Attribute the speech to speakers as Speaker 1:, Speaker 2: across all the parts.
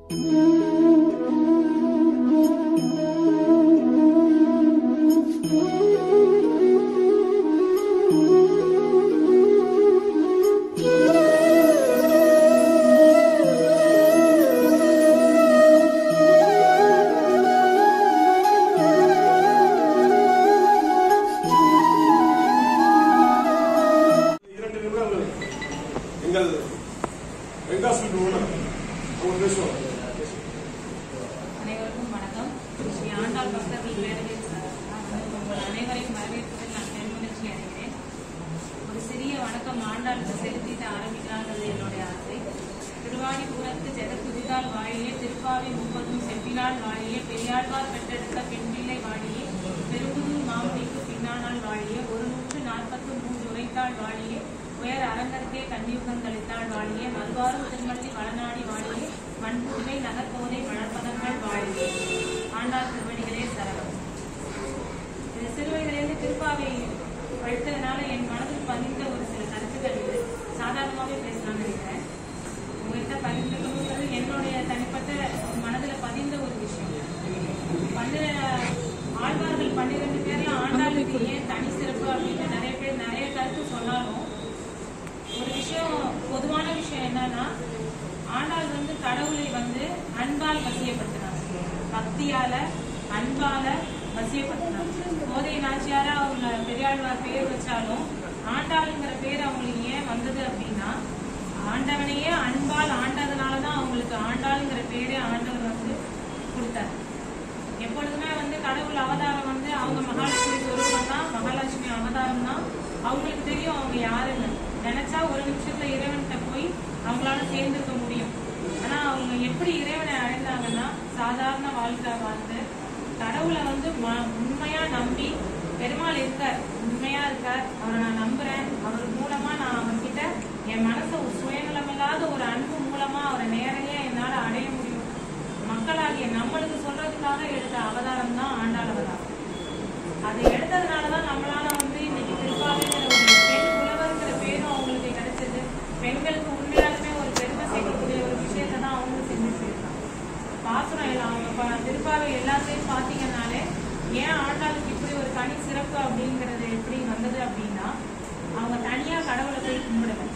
Speaker 1: இரண்டு நிமிடங்கள் எங்கள் வெங்காஸ்வீட் ஓனர் அவங்க பேசுவாங்க
Speaker 2: அனைவருக்கும் வணக்கம் ஸ்ரீ ஆண்டாள் பக்தர்கள் பேரவையின் சார்பாக உங்கள் அனைவரையும் வரவேற்பதில் நான் பெருமகிழ்ச்சி அடைகிறேன் ஒரு சிறிய வணக்கம் ஆண்டாளுக்கு செலுத்திட்டு ஆரம்பிக்கலாங்கிறது என்னுடைய ஆசை திருவாணிபுரத்து ஜெகத்துதிதால் வாழியே திருப்பாவை முப்பதும் செப்பிலால் வாழியே பெரியாழ்வார் பெற்றெடுத்த பெண்பிள்ளை வாழியே பெரும்புதூர் மாமணிக்கு பின்னானால் வாழியே ஒரு நூற்று நாற்பத்து மூன்று உரைத்தாள் வாழியே உயர் அரங்கற்கே கன்னியுகந்தளித்தாள் வாழியே மல்வாரும் திருமல்லி வளநாடி வாழியே மண்புதுமை நகர்போதை மணப்பதங்கள் வாழியே ஆண்டாள் திருவடிகளே சரணம் இது சிறுவயதிலிருந்து திருப்பாவை படித்ததுனால என் மனதில் பதிந்த ஒரு சில கருத்துக்கள் இது சாதாரணமாகவே பேசலாம்னு நினைக்கிறேன் உங்ககிட்ட பகிர்ந்துக்கணுங்கிறது என்னுடைய தனிப்பட்ட மனதில் பதிந்த ஒரு விஷயம் பன்னிர ஆழ்வார்கள் பன்னிரெண்டு பேர்ல ஆண்டாளுக்கு ஏன் தனி சிறப்பு அப்படின்னு நிறைய பேர் நிறைய கருத்து சொன்னாலும் ஒரு விஷயம் பொதுவான விஷயம் என்னன்னா ஆண்டாள் வந்து கடவுளை வந்து அன்பால் வசியப்படுத்தினாங்க பக்தியால அன்பால வசியப்படுத்தினாங்க கோதை நாச்சியாரா அவங்க பெரியாழ்வார் பேர் வச்சாலும் ஆண்டாளுங்கிற பேர் அவங்களுக்கு ஏன் வந்தது அப்படின்னா ஆண்டவனையே அன்பால் ஆண்டதுனாலதான் அவங்களுக்கு ஆண்டாளுங்கிற பேரே ஆண்டவர் வந்து கொடுத்தாரு எப்பொழுதுமே வந்து கடவுள் அவதாரம் வந்து அவங்க மகாலட்சுமி சொரூபம் தான் மகாலட்சுமி அவதாரம் தான் அவங்களுக்கு தெரியும் அவங்க யாருன்னு நினைச்சா ஒரு நிமிஷத்துல இறைவன்கிட்ட போய் அவங்களால சேர்ந்துக்க முடியும் ஆனா அவங்க எப்படி இறைவனை அடைந்தாங்கன்னா சாதாரண வாழ்க்கை வாழ்ந்து கடவுளை வந்து ம- உண்மையா நம்பி பெருமாள் இருக்கார் உண்மையா இருக்கார் அவரை நான் நம்புறேன் அவர் மூலமா நான் அவர்கிட்ட என் மனசை ஒரு சுயநலமில்லாத ஒரு அன்பு மூலமா அவரை நேரடியா என்னால அடைய முடியும் மக்களாகிய நம்மளுக்கு சொல்றதுக்காக எடுத்த அவதாரம் தான் ஆண்டாள் அவதாரம் அது எடுத்ததுனாலதான் நம்மளால வந்து இன்னைக்கு திருப்பாவைங்கிற ஒரு பெண் புலவர்ங்கிற பேரும் அவங்களுக்கு கிடைச்சது பெண்களுக்கு உண்மையாலுமே ஒரு பெருமை சேர்க்கக்கூடிய ஒரு விஷயத்தை தான் அவங்க செஞ்சுட்டு இருக்காங்க பாசுரம் எல்லாம் அவங்க ப- திருப்பாவை எல்லாத்தையும் பார்த்தீங்கன்னாலே ஏன் ஆண்டாளுக்கு இப்படி ஒரு தனி சிறப்பு அப்படிங்கிறது எப்படி வந்தது அப்படின்னா அவங்க தனியா கடவுளை போய் கும்பிடல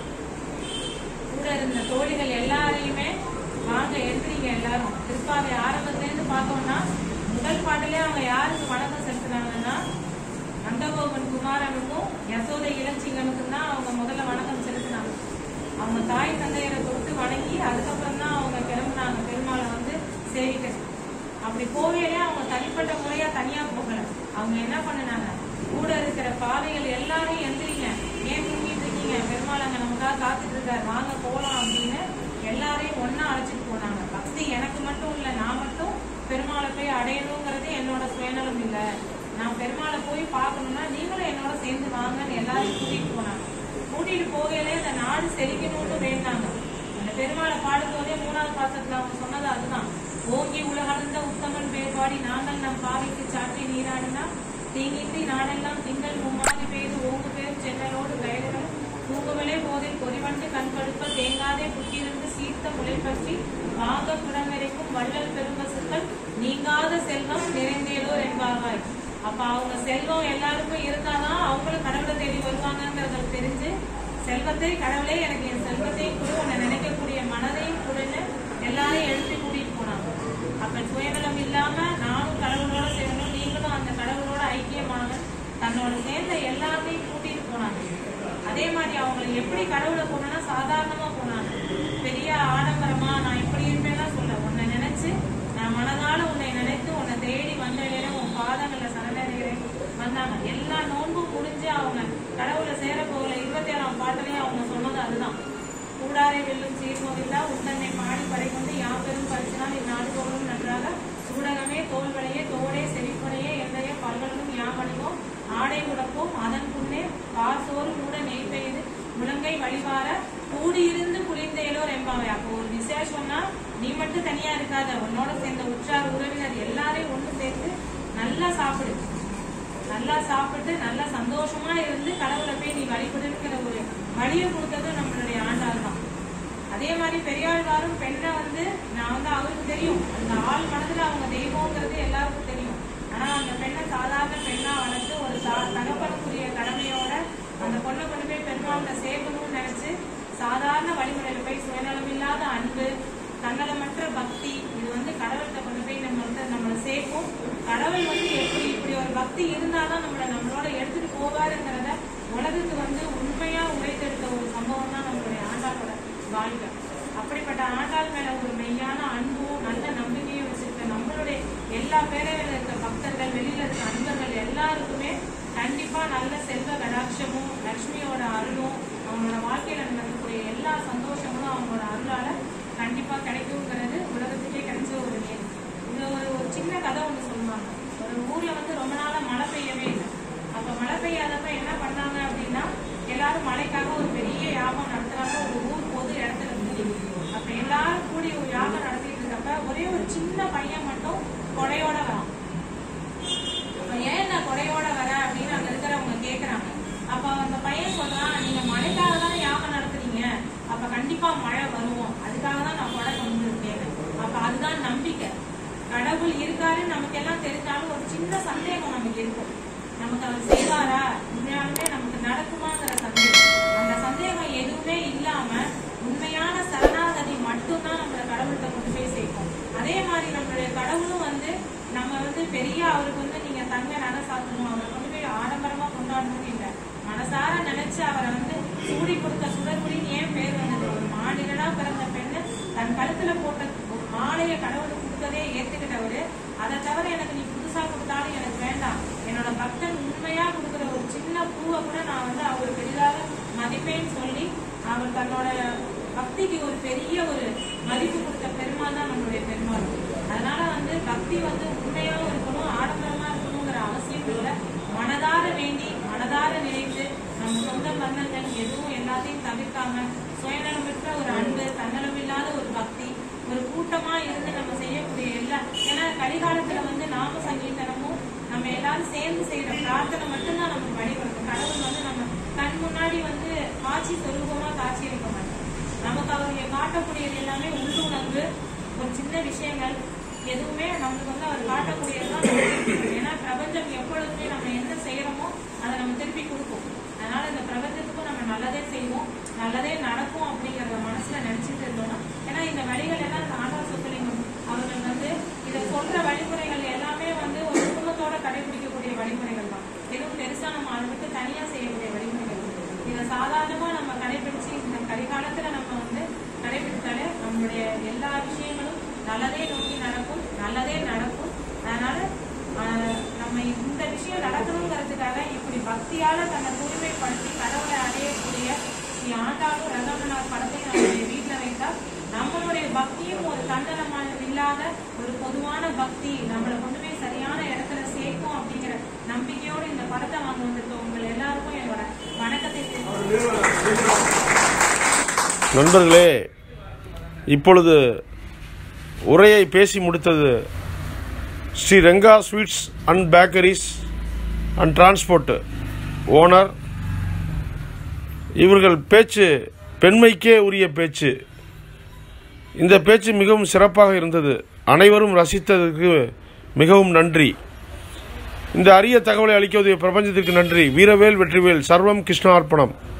Speaker 2: கூட இருந்த தோழிகள் எல்லாரையுமே வாங்க எந்திரிங்க எல்லாரும் திருப்பாவை ஆரம்பத்துல இருந்து பார்த்தோம்னா முதல் பாட்டிலே அவங்க யாருக்கு வணக்கம் செலுத்தினாங்கன்னா நந்தகோபன் குமாரனுக்கும் யசோதை இளச்சிங்கனுக்கும் தான் அவங்க முதல்ல வணக்கம் செலுத்தினாங்க அவங்க தாய் தந்தையரை தொட்டு வணங்கி அதுக்கப்புறம் தான் அவங்க கிளம்புனாங்க பெருமாளை வந்து சேவிக்க அப்படி போகையிலே அவங்க தனிப்பட்ட முறையா தனியா போகல அவங்க என்ன பண்ணுனாங்க கூட இருக்கிற பாதைகள் எல்லாரும் எந்திரிங்க ஏன் தூங்கிட்டு இருக்கீங்க பெருமாள் அங்க நமக்காக காத்துட்டு இருக்காரு வாங்க போலாம் அப்படின்னு எல்லாரையும் ஒண்ணா அழைச்சிட்டு போனாங்க பக்தி எனக்கு மட்டும் இல்ல நான் மட்டும் பெருமாளை போய் அடையணுங்கிறது என்னோட சுயநலம் இல்ல நான் பெருமாளை போய் பார்க்கணும்னா நீங்களும் என்னோட சேர்ந்து வாங்கன்னு எல்லாரையும் கூட்டிட்டு போனாங்க கூட்டிட்டு போகையிலே இந்த நாடு செழிக்கணும்னு வேண்டாங்க அந்த பெருமாளை பாடும்போதே மூணாவது பாசத்துல அவங்க சொன்னது அதுதான் ஓங்கி உலகளந்த உத்தமன் பேர் பாடி நாங்கள் நம் பாவைக்கு சாற்றி நீராடினா தீங்கின்றி நாடெல்லாம் திங்கள் மும்மாதி பெய்து ஓங்கு பேர் சென்னலோடு கயல்கள் தூங்குவலே போதில் பொறிவண்டு கண்படுப்ப தேங்காதே புற்றிருந்து சீர்த்த முளை பற்றி வாங்க புடமெரைக்கும் வள்ளல் பெரும்பசுக்கள் நீங்காத செல்வம் நிறைந்தேலோ என்பாவாய் அப்ப அவங்க செல்வம் எல்லாருக்கும் இருந்தாதான் அவங்களும் கடவுளை தேடி வருவாங்கங்கிறத தெரிஞ்சு செல்வத்தை கடவுளே எனக்கு என் செல்வத்தையும் கூட உன்னை நினைக்கக்கூடிய மனதையும் கொடுன்னு எல்லாரையும் எழுப்பி கூட்டிட்டு போனாங்க அப்ப சுயநலம் இல்லாம நானும் கடவுளோட சேரணும் நீங்களும் அந்த கடவுளோட ஐக்கியமாக தன்னோட சேர்ந்த எல்லாத்தையும் கூட்டிட்டு போனாங்க அதே மாதிரி அவங்களை எப்படி கடவுளை போனா சாதாரணமா போனாங்க பெரிய ஆடம்பரமா நான் இப்படி இருப்பேன்னா சொல்ல உன்னை நினைச்சு நான் மனதால உன்னை நினைத்து உன்னை தேடி வந்தடைகிறேன் உன் பாதங்களை சரணடைகிறேன் வந்தாங்க எல்லா நோன்பும் முடிஞ்சு அவங்க கடவுளை சேர போகல இருபத்தி ஏழாம் பாட்டுலயும் அவங்க சொன்னது அதுதான் கூடாரை வெல்லும் சீர்மோவில்லா உந்தன்னை பாடி படை கொண்டு யாப்பெரும் பரிசினால் இந்நாடு தோறும் நன்றாக சூடகமே தோல்வளையே தோடே செழிப்படையே எந்தைய பல்களும் யாமணிவோம் ஆடை உடப்போம் அதன் புண்ணே பாசோறு கூட நெய் பெய்து முழங்கை வழிபார கூடியிருந்து குளிர்ந்தேலோர் என்பாவை அப்போ ஒரு விசேஷம்னா நீ மட்டும் தனியா இருக்காத உன்னோட சேர்ந்த உற்றார் உறவினர் எல்லாரையும் ஒண்ணு சேர்த்து நல்லா சாப்பிடு நல்லா சாப்பிட்டு நல்லா சந்தோஷமா இருந்து கடவுளை போய் நீ வழிபடுங்கிற ஒரு வழியை கொடுத்தது நம்மளுடைய ஆண்டாள் தான் அதே மாதிரி பெரியாழ்வாரும் பெண்ணை வந்து நான் வந்து தெரியும் அந்த ஆள் மனதுல அவங்க தெய்வங்கிறது எல்லாருக்கும் தெரியும் ஆனா அந்த பெண்ணை சாதாரண பெண்ணா வளர்த்து ஒரு தா- தகப்பனுக்குரிய கடமையோட அந்த பொண்ணை கொண்டு போய் பெருமாள்கிட்ட சேர்க்கணும்னு நினைச்சு சாதாரண வழிமுறையில போய் சுயநலமில்லாத அன்பு தன்னலமற்ற பக்தி இது வந்து கடவுள்கிட்ட கொண்டு போய் நம்ம வந்து நம்மளை சேர்க்கும் கடவுள் வந்து எப்படி இப்படி ஒரு பக்தி இருந்தாதான் நம்மளை நம்மளோட எடுத்துட்டு போவாருங்கிறத உலகுக்கு வந்து உண்மையா உரைத்தெடுத்த ஒரு சம்பவம் தான் நம்மளுடைய ஆண்டாளோட வாழ்க்கை அப்படிப்பட்ட ஆண்டாள் மேல ஒரு மெய்யான அன்பும் நல்ல நம்பிக்கையும் வச்சிருக்க நம்மளுடைய எல்லா பேரையில இருக்க பக்தர்கள் வெளியில இருக்க அன்பர்கள் எல்லாருக்குமே கண்டிப்பா நல்ல செல்வ கடாட்சமும் லட்சுமியோட அருளும் அவங்களோட வாழ்க்கையில நடக்கக்கூடிய எல்லா சந்தோஷங்களும் அவங்களோட அருளால கண்டிப்பா கிடைக்குங்கிறது உலகத்துக்கே கிடைச்ச ஒரு நேர் இது ஒரு ஒரு சின்ன கதை ஒண்ணு சொல்லுவாங்க ஒரு ஊர்ல வந்து ரொம்ப நாளா மழை பெய்யவே இல்லை அப்ப மழை பெய்யாதப்ப என்ன பண்ணாங்க அப்படின்னா எல்லாரும் மழைக்காக ஒரு பெரிய யாகம் நடத்துறாங்க ஒரு ஊர் பொது இடத்துல கூடி அப்ப எல்லாரும் கூடி ஒரு யாகம் நடத்திட்டு இருக்கப்ப ஒரே ஒரு சின்ன பையன் மட்டும் கொடையோட வரான் அப்ப ஏன் நான் கொடையோட வரேன் அப்படின்னு அங்க இருக்கிறவங்க கேக்குறாங்க அப்ப அந்த பையன் சொல்றான் நீங்க மழைக்காக தான் யாகம் நடத்துறீங்க அப்ப கண்டிப்பா மழை வரும் அதுக்காக தான் நான் கொடை கொண்டு இருக்கேன் அப்ப அதுதான் நம்பிக்கை கடவுள் இருக்காருன்னு நமக்கு எல்லாம் தெரிஞ்சாலும் ஒரு சின்ன சந்தேகம் நமக்கு இருக்கும் நமக்கு அவர் செய்வாரா உண்மையாலுமே நமக்கு நடக்குமாங்கிற சந்தேகம் அந்த சந்தேகம் எதுவுமே இல்லாம உண்மையான சரணாகதி மட்டும்தான் நம்மள கடவுள்கிட்ட கொண்டு போய் சேர்க்கும் அதே மாதிரி நம்மளுடைய கடவுளும் வந்து நம்ம வந்து பெரிய அவருக்கு வந்து நீங்க தங்க நகை சாத்தணும் அவரை கொண்டு போய் ஆடம்பரமா கொண்டாடணும்னு இல்லை மனசார நினைச்சு அவரை வந்து சூடி கொடுத்த சுடர்குடின்னு ஏன் பேர் வந்தது ஒரு மாநிலனா பிறந்த பெண்ணு தன் கழுத்துல போட்ட ஒரு மாலையை கடவுளுக்கு கொடுத்ததே ஏத்துக்கிட்டவரு அதை தவிர எனக்கு நீ புதுசா கொடுத்தாலும் எனக்கு வேண்டாம் என்னோட பக்தன் உண்மையா கொடுக்குற ஒரு சின்ன பூவை கூட நான் வந்து அவர் பெரிதாக மதிப்பேன்னு சொல்லி அவர் தன்னோட பக்திக்கு ஒரு பெரிய ஒரு மதிப்பு கொடுத்த பெருமாள் தான் நம்மளுடைய பெருமாள் அதனால வந்து பக்தி வந்து உண்மையாவும் இருக்கணும் ஆடம்பரமா இருக்கணுங்கிற அவசியம் இல்லை மனதார வேண்டி மனதார நினைத்து நம்ம சொந்த பந்தங்கள் எதுவும் எல்லாத்தையும் தவிர்க்காம சுயநலமற்ற ஒரு அன்பு தன்னலமில்லாத ஒரு பக்தி ஒரு கூட்டமா இருந்து நம்ம செய்யக்கூடிய எல்லா ஏன்னா கலிகாலத்துல வந்து நாம சங்கீதனமும் நம்ம எல்லாரும் சேர்ந்து செய்யற பிரார்த்தனை மட்டும்தான் நமக்கு வழிபடுது கடவுள் வந்து நம்ம கண் முன்னாடி வந்து காட்சி சொரூபமா காட்சி அளிக்க மாட்டோம் நமக்கு அவர் காட்டக்கூடியது எல்லாமே உள்ளுணர்வு ஒரு சின்ன விஷயங்கள் எதுவுமே நமக்கு வந்து அவர் காட்டக்கூடியதுதான் நம்ம தெரிஞ்சுக்கணும். ஏன்னா பிரபஞ்சம் எப்பொழுதுமே நம்ம என்ன செய்யறோமோ அதை நம்ம திருப்பி கொடுக்கும் அதனால இந்த பிரபஞ்சத்துக்கும் நம்ம நல்லதே செய்வோம் நல்லதே நடக்கும் அப்படிங்கறத மனசுல நினைச்சிட்டு இருந்தோம்னா ஏன்னா இந்த வழிகள் எல்லாம் இந்த ஆண்டாள் சொத்துலிங்கம் அவர்கள் வந்து இதை சொல்ற வழிமுறைகள் எல்லாமே வந்து ஒரு குடும்பத்தோட கடைபிடிக்கக்கூடிய வழிமுறைகள் தான் எதுவும் பெருசா நம்ம அதை விட்டு தனியா செய்யக்கூடிய வழிமுறைகள் இதை சாதாரணமா நம்ம கடைபிடிச்சு இந்த கரிகாலத்துல நம்ம வந்து கடைபிடித்தாலே நம்மளுடைய எல்லா விஷயங்களும் நல்லதே நோக்கி நடக்கும் நல்லதே நடக்கும் அதனால ஆஹ், நம்ம இந்த விஷயம் நடக்கணுங்கிறதுக்காக இப்படி பக்தியால தன்னை தூய்மைப்படுத்தி கடவுளை அடையக்கூடிய ஸ்ரீ ஆண்டாளும் ரங்கநாத் படத்தையும் நம்மளுடைய வீட்டுல வைத்தால் நம்மளுடைய பக்தியும் ஒரு தண்டனமான இல்லாத ஒரு பொதுவான பக்தி நம்மளை கொண்டு போய் சரியான இடத்துல சேர்க்கும் அப்படிங்கிற நம்பிக்கையோடு இந்த படத்தை வாங்க வந்திருக்க உங்கள் எல்லாருக்கும் என்னோட வணக்கத்தை தெரிவித்துக்
Speaker 3: நண்பர்களே இப்பொழுது உரையை பேசி முடித்தது Sri Renga sweets and bakeries and transport owner இவர்கள் பேச்சு பெண்மைக்கே உரிய பேச்சு இந்த பேச்சு மிகவும் சிறப்பாக இருந்தது அனைவரும் ரசித்ததற்கு மிகவும் நன்றி இந்த அரிய தகவலை அளிக்கக்கூடிய பிரபஞ்சத்திற்கு நன்றி வீரவேல் வெற்றிவேல் சர்வம் கிருஷ்ணார்ப்பணம்